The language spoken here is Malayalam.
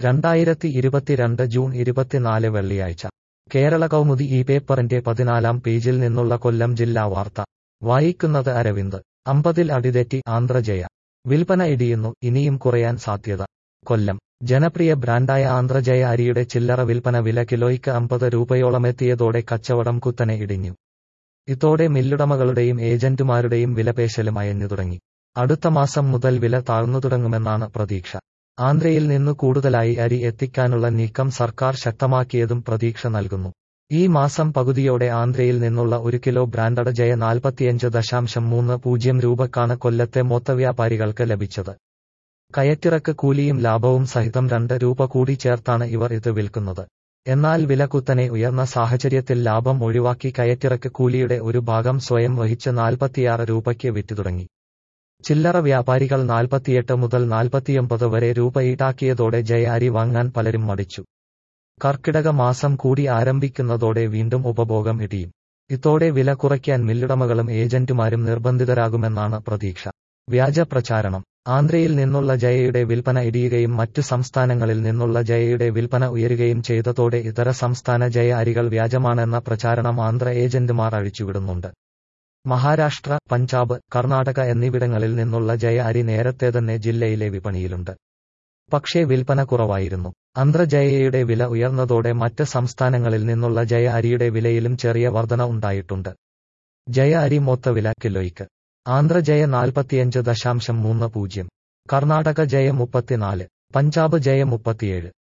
രണ്ടായിരത്തി ഇരുപത്തിരണ്ട് ജൂൺ ഇരുപത്തിനാല് വെള്ളിയാഴ്ച കേരള കൗമുദി ഈ പേപ്പറിന്റെ പതിനാലാം പേജിൽ നിന്നുള്ള കൊല്ലം ജില്ലാ വാർത്ത വായിക്കുന്നത് അരവിന്ദ് അമ്പതിൽ അടിതെറ്റി ആന്ധ്രജയ വിൽപ്പന ഇടിയുന്നു ഇനിയും കുറയാൻ സാധ്യത കൊല്ലം ജനപ്രിയ ബ്രാൻഡായ ആന്ധ്രജയ അരിയുടെ ചില്ലറ വിൽപ്പന വില കിലോയ്ക്ക് അമ്പത് രൂപയോളമെത്തിയതോടെ കച്ചവടം കുത്തനെ ഇടിഞ്ഞു ഇതോടെ മില്ലുടമകളുടെയും ഏജന്റുമാരുടെയും വിലപേശലും അയഞ്ഞു തുടങ്ങി അടുത്ത മാസം മുതൽ വില താഴ്ന്നു തുടങ്ങുമെന്നാണ് പ്രതീക്ഷ ആന്ധ്രയിൽ നിന്നു കൂടുതലായി അരി എത്തിക്കാനുള്ള നീക്കം സർക്കാർ ശക്തമാക്കിയതും പ്രതീക്ഷ നൽകുന്നു ഈ മാസം പകുതിയോടെ ആന്ധ്രയിൽ നിന്നുള്ള ഒരു കിലോ ബ്രാൻഡഡ് ജയ നാൽപ്പത്തിയഞ്ച് ദശാംശം മൂന്ന് പൂജ്യം രൂപക്കാണ് കൊല്ലത്തെ മൊത്തവ്യാപാരികൾക്ക് ലഭിച്ചത് കയറ്റിറക്ക് കൂലിയും ലാഭവും സഹിതം രണ്ട് രൂപ കൂടി ചേർത്താണ് ഇവർ ഇത് വിൽക്കുന്നത് എന്നാൽ വില കുത്തനെ ഉയർന്ന സാഹചര്യത്തിൽ ലാഭം ഒഴിവാക്കി കയറ്റിറക്ക് കൂലിയുടെ ഒരു ഭാഗം സ്വയം വഹിച്ച് നാൽപ്പത്തിയാറ് രൂപയ്ക്ക് വിറ്റു തുടങ്ങി ചില്ലറ വ്യാപാരികൾ നാൽപ്പത്തിയെട്ട് മുതൽ നാൽപ്പത്തിയൊമ്പത് വരെ രൂപ ഈടാക്കിയതോടെ ജയ അരി വാങ്ങാൻ പലരും മടിച്ചു കർക്കിടക മാസം കൂടി ആരംഭിക്കുന്നതോടെ വീണ്ടും ഉപഭോഗം ഇടിയും ഇതോടെ വില കുറയ്ക്കാൻ മില്ലുടമകളും ഏജന്റുമാരും നിർബന്ധിതരാകുമെന്നാണ് പ്രതീക്ഷ വ്യാജ പ്രചാരണം ആന്ധ്രയിൽ നിന്നുള്ള ജയയുടെ വിൽപ്പന ഇടിയുകയും മറ്റു സംസ്ഥാനങ്ങളിൽ നിന്നുള്ള ജയയുടെ വിൽപ്പന ഉയരുകയും ചെയ്തതോടെ ഇതര സംസ്ഥാന ജയ അരികൾ വ്യാജമാണെന്ന പ്രചാരണം ആന്ധ്ര ഏജന്റുമാർ അഴിച്ചുവിടുന്നുണ്ട് മഹാരാഷ്ട്ര പഞ്ചാബ് കർണാടക എന്നിവിടങ്ങളിൽ നിന്നുള്ള ജയ അരി നേരത്തെ തന്നെ ജില്ലയിലെ വിപണിയിലുണ്ട് പക്ഷേ വിൽപ്പന കുറവായിരുന്നു ആന്ധ്രജയയുടെ വില ഉയർന്നതോടെ മറ്റ് സംസ്ഥാനങ്ങളിൽ നിന്നുള്ള ജയ അരിയുടെ വിലയിലും ചെറിയ വർധന ഉണ്ടായിട്ടുണ്ട് ജയ അരി മൊത്തവില കിലോയ്ക്ക് ആന്ധ്രജയ നാൽപ്പത്തിയഞ്ച് ദശാംശം മൂന്ന് പൂജ്യം കർണാടക ജയ മുപ്പത്തിനാല് പഞ്ചാബ് ജയ മുപ്പത്തിയേഴ്